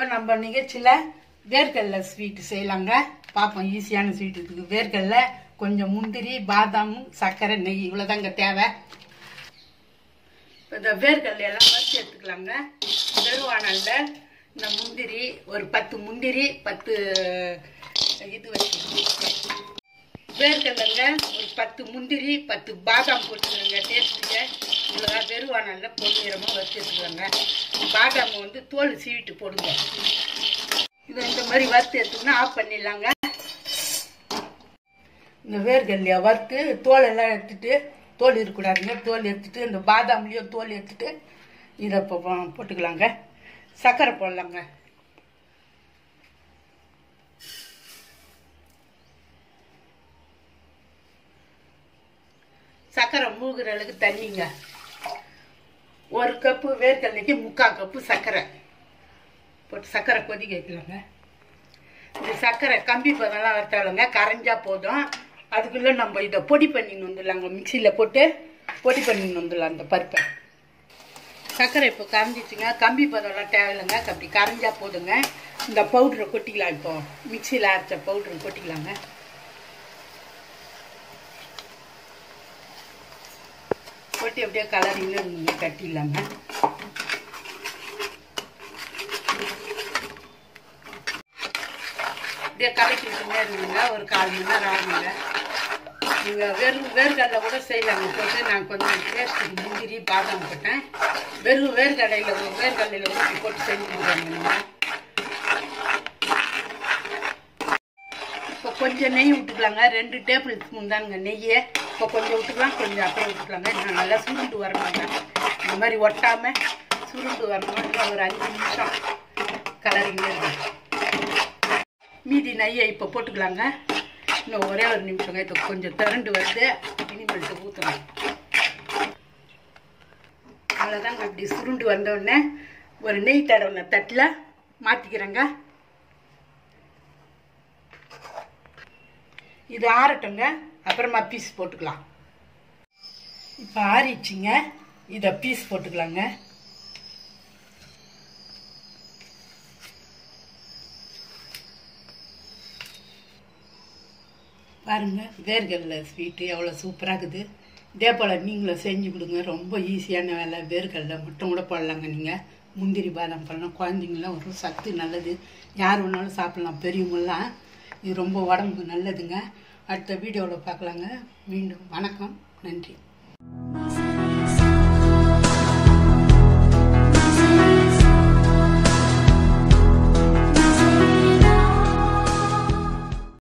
இப்போ நம்ம நிகழ்ச்சியில் வேர்க்கடலை ஸ்வீட் செய்யலாங்க பார்ப்போம் ஈஸியான ஸ்வீட் இருக்குது வேர்க்கடலை கொஞ்சம் முந்திரி பாதாம் சர்க்கரை நெய் இவ்வளோதாங்க தேவை இப்போ இந்த வேர்க்கடலை எல்லாம் வறுத்து எடுத்துக்கலாங்க வெறுவானல்ல இந்த முந்திரி ஒரு பத்து முந்திரி பத்து இது வச்சுக்கோங்க வேர்க்கடலைங்க ஒரு பத்து முந்திரி பத்து பாதாம் போட்டுக்கோங்க டேஸ்ட்டுங்க இவ்வளோதான் வெறுவானல்ல பொன்னிறமாக வச்சு எடுத்துக்கோங்க பாதாம் வந்து தோல் சீவிட்டு போடுங்க இதை இந்த மாதிரி வறுத்து எடுத்துக்கினா ஆஃப் பண்ணிடலாங்க இந்த வேர்க்கடலையை வறுத்து தோல் எல்லாம் எடுத்துட்டு தோல் இருக்கக்கூடாதுங்க தோல் எடுத்துட்டு இந்த பாதாம்லேயும் தோல் எடுத்துட்டு இதை இப்போ போ- போட்டுக்கலாங்க சர்க்கரை போடலாங்க சர்க்கரை மூழ்கிற அளவுக்கு தண்ணிங்க ஒரு கப்பு வேர்க்கடலைக்கு முக்கால் கப்பு சர்க்கரை போட்டு சர்க்கரை கொதிக்க வைக்கலாங்க இந்த சர்க்கரை கம்பி பதம்லாம் வறுத்தாலுங்க கரைஞ்சா போதும் அதுக்குள்ளே நம்ம இதை பொடி பண்ணின்னு வந்துடலாங்க மிக்சியில் போட்டு பொடி பண்ணின்னு வந்துடலாம் அந்த பருப்பை சர்க்கரை இப்போ கரைஞ்சிச்சுங்க கம்பி பதம்லாம் தேவையில்லைங்க அப்படி கரைஞ்சா போதுங்க இந்த பவுட்ரை கொட்டிக்கலாம் இப்போ மிக்சியில் அரைச்ச பவுட்ரு கொட்டிக்கலாங்க கொட்டி அப்படியே கலரிங்க இருந்துங்க கட்டிடலாங்க அப்படியே கலக்கிட்டுங்க இருந்துங்க ஒரு கால் மணி நேரம் ஆகுங்க நீங்கள் வெறும் வேர்க்கடலை கூட செய்யலாங்க போட்டு நான் கொஞ்சம் டேஸ்ட்டுக்கு முந்திரி பாதாம் போட்டேன் வெறும் வேர்க்கடையில் வேர்க்கடலையில் ஊற்றி போட்டு செஞ்சுருக்காங்க நீங்கள் இப்போ கொஞ்சம் நெய் விட்டுக்கலாங்க ரெண்டு டேபிள் ஸ்பூன் தானுங்க நெய்யை இப்போ கொஞ்சம் விட்டுக்கலாம் கொஞ்சம் அப்படியே விட்டுக்கலாங்க இன்னும் நல்லா சுருண்டு வரணுங்க இந்த மாதிரி ஒட்டாமல் சுருண்டு வரணும் இன்னும் ஒரு அஞ்சு நிமிஷம் கலரிங்க மீதி நெய்யை இப்போ போட்டுக்கலாங்க இன்னும் ஒரே ஒரு நிமிஷங்க இப்போ கொஞ்சம் திரண்டு வருது இனிமேல்ட்டு ஊற்றணும் அவ்வளோதாங்க அப்படி சுருண்டு வந்தோடனே ஒரு நெய் தடவின தட்டில் மாற்றிக்கிறேங்க இது ஆறட்டுங்க அப்புறமா பீஸ் போட்டுக்கலாம் இப்போ ஆறிடுச்சிங்க இதை பீஸ் போட்டுக்கலாங்க பாருங்க வேர்க்கடலை ஸ்வீட்டு எவ்வளோ சூப்பராக இருக்குது இதே போல் நீங்களும் செஞ்சு கொடுங்க ரொம்ப ஈஸியான வேலை வேர்க்கடலை மட்டும் கூட போடலாங்க நீங்கள் முந்திரி பாதாம் பழம் குழந்தைங்களாம் ஒரு சத்து நல்லது யார் வேணாலும் சாப்பிட்லாம் பெரியவங்களாம் இது ரொம்ப உடம்புக்கு நல்லதுங்க அடுத்த வீடியோவில் பார்க்கலாங்க மீண்டும் வணக்கம் நன்றி